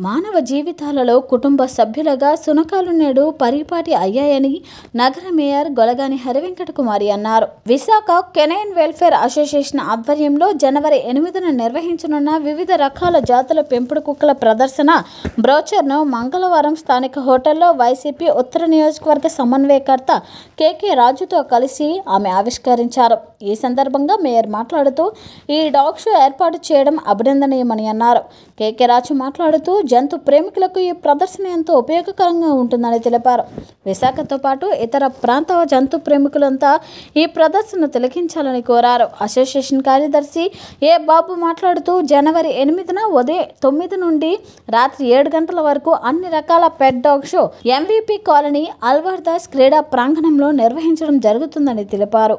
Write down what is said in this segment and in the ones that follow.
మానవ జీవితాలలో కుటుంబ సభ్యులుగా సునకాలు నేడు పరిపాటి అయ్యాయని నగర మేయర్ గొలగాని హరివెంకట కుమారి అన్నారు విశాఖ కెనైన్ వెల్ఫేర్ అసోసియేషన్ ఆధ్వర్యంలో జనవరి ఎనిమిదిన నిర్వహించనున్న వివిధ రకాల జాతుల పెంపుడు కుక్కల ప్రదర్శన బ్రోచర్ను మంగళవారం స్థానిక హోటల్లో వైసీపీ ఉత్తర నియోజకవర్గ సమన్వయకర్త కేకే రాజుతో కలిసి ఆమె ఆవిష్కరించారు ఈ సందర్భంగా మేయర్ మాట్లాడుతూ ఈ డాగ్ షో ఏర్పాటు చేయడం అభినందనీయమని అన్నారు కేకే రాజు మాట్లాడుతూ జంతు ప్రేమికులకు ఈ ప్రదర్శన ఎంతో ఉపయోగకరంగా ఉంటుందని తెలిపారు విశాఖతో పాటు ఇతర ప్రాంత జంతు ప్రేమికులంతా ఈ ప్రదర్శన తిలకించాలని కోరారు అసోసియేషన్ కార్యదర్శి ఏ బాబు మాట్లాడుతూ జనవరి ఎనిమిదిన ఉదయం తొమ్మిది నుండి రాత్రి ఏడు గంటల వరకు అన్ని రకాల pet dog show MVP colony Alwar Das క్రీడా ప్రాంగణంలో నిర్వహించడం జరుగుతుందని తెలిపారు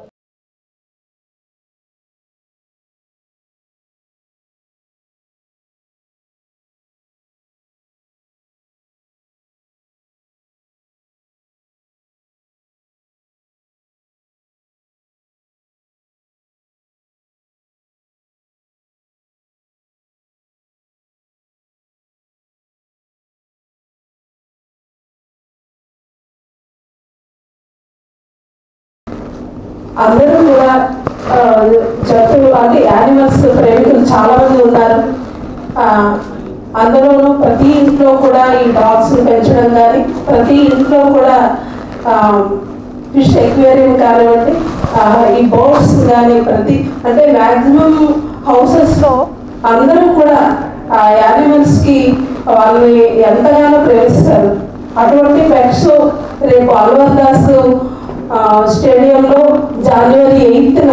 అందరూ కూడా ఆ, జంతువులు అంటే యానిమల్స్ ప్రేమికులు చాలా మంది ఉన్నారు ఆ, అందులోనూ ప్రతి ఇంట్లో కూడా ఈ డాగ్స్ పెంచడం కానీ ప్రతి ఇంట్లో కూడా ఫిష్ ఎక్వేరియం కానివ్వండి ఆ, ఈ బోట్స్ కానీ ప్రతి అంటే మ్యాక్సిమం హౌసెస్లో అందరూ కూడా ఆ యానిమల్స్కి వాళ్ళని ఎంతగానో ప్రేమిస్తారు అటువంటి పెట్స్ రేపు అల్వర్ దాస్ ఆ, స్టేడియంలో జనవరి ఎయిత్న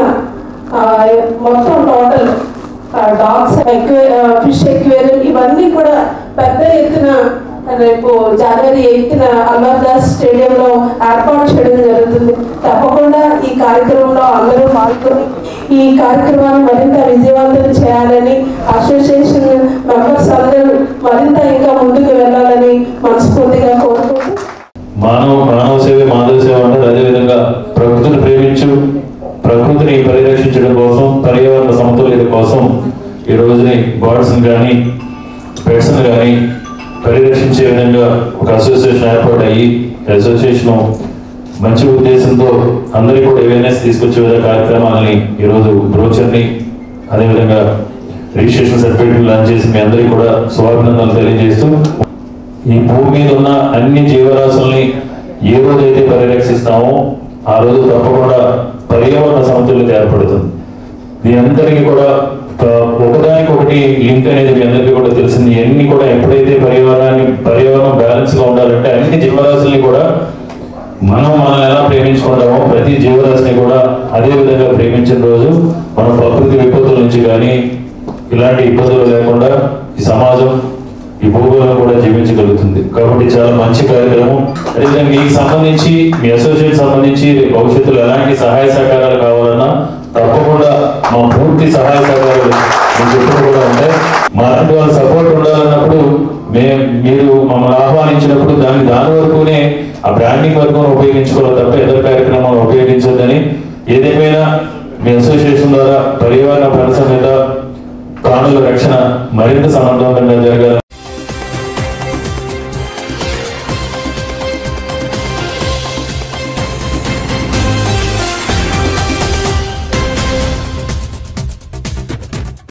మొత్తం టోటల్ డాగ్స్ ఎక్వే ఫిష్ ఎక్వేరియం ఇవన్నీ కూడా పెద్ద ఎత్తున రేపు జనవరి ఎయిత్న అమర్దాస్ స్టేడియంలో ఏర్పాటు చేయడం జరుగుతుంది తప్పకుండా ఈ కార్యక్రమంలో అందరూ పాల్గొని ఈ కార్యక్రమాన్ని మరింత విజయవంతం చేయాలని అసోసియేషన్ మెంబర్స్ అందరూ మరింత ఇంకా ముందుకు వెళ్ళాలని మనస్ఫూర్తిగా కోరుకుంటూ మానవ మానవ సేవ మాధవ సేవ అంటారు అదేవిధంగా ప్రకృతిని ప్రేమించు ప్రకృతిని పరిరక్షించడం కోసం పర్యావరణ సమతుల్యత కోసం ఈ రోజుని బర్డ్స్ కానీ పెట్స్ కానీ పరిరక్షించే విధంగా ఒక అసోసియేషన్ ఏర్పాటు అయ్యి అసోసియేషన్ మంచి ఉద్దేశంతో అందరికీ కూడా అవేర్నెస్ తీసుకొచ్చే విధంగా కార్యక్రమాలని ఈరోజు బ్రోచర్ని అదేవిధంగా రిజిస్ట్రేషన్ సర్టిఫికేట్ లాంచ్ చేసి మీ అందరికీ కూడా శుభాభినందనలు తెలియజేస్తూ ఈ భూమి మీద ఉన్న అన్ని జీవరాశుల్ని ఏ రోజైతే పరిరక్షిస్తామో ఆ రోజు తప్పకుండా పర్యావరణ సమతుల్యత ఏర్పడుతుంది దీని అందరికీ కూడా ప- ఒకదానికి ఒకటి లింక్ అనేది మీ అందరికీ కూడా తెలిసింది అన్ని కూడా ఎప్పుడైతే పర్యావరణాన్ని పర్యావరణం బ్యాలెన్స్ గా ఉండాలంటే అన్ని జీవరాశుల్ని కూడా మనం మనం ఎలా ప్రేమించుకుంటామో ప్రతి జీవరాశిని కూడా అదే విధంగా ప్రేమించిన రోజు మనం ప్రకృతి విపత్తుల నుంచి కానీ ఇలాంటి ఇబ్బందులు లేకుండా ఈ సమాజం ఈ భూగోళం కూడా జీవించగలుగుతుంది కాబట్టి చాలా మంచి కార్యక్రమం అదేవిధంగా మీకు సంబంధించి మీ అసోసియేట్ సంబంధించి రేపు భవిష్యత్తులో ఎలాంటి సహాయ సహకారాలు కావాలన్నా తప్పకుండా మా పూర్తి సహాయ సహకారాలు మీకు ఎప్పుడు కూడా ఉంటాయి మా అలాంటి వాళ్ళ సపోర్ట్ ఉండాలన్నప్పుడు మేము మీరు మమ్మల్ని ఆహ్వానించినప్పుడు దాని దాని వరకునే ఆ బ్రాండింగ్ వరకు ఉపయోగించుకోవాలి తప్ప ఇతర కార్యక్రమాలు ఉపయోగించొద్దని ఏదేమైనా మీ అసోసియేషన్ ద్వారా పర్యావరణ పరిసర మీద ప్రాణుల రక్షణ మరింత సమర్థవంతంగా జరగాలి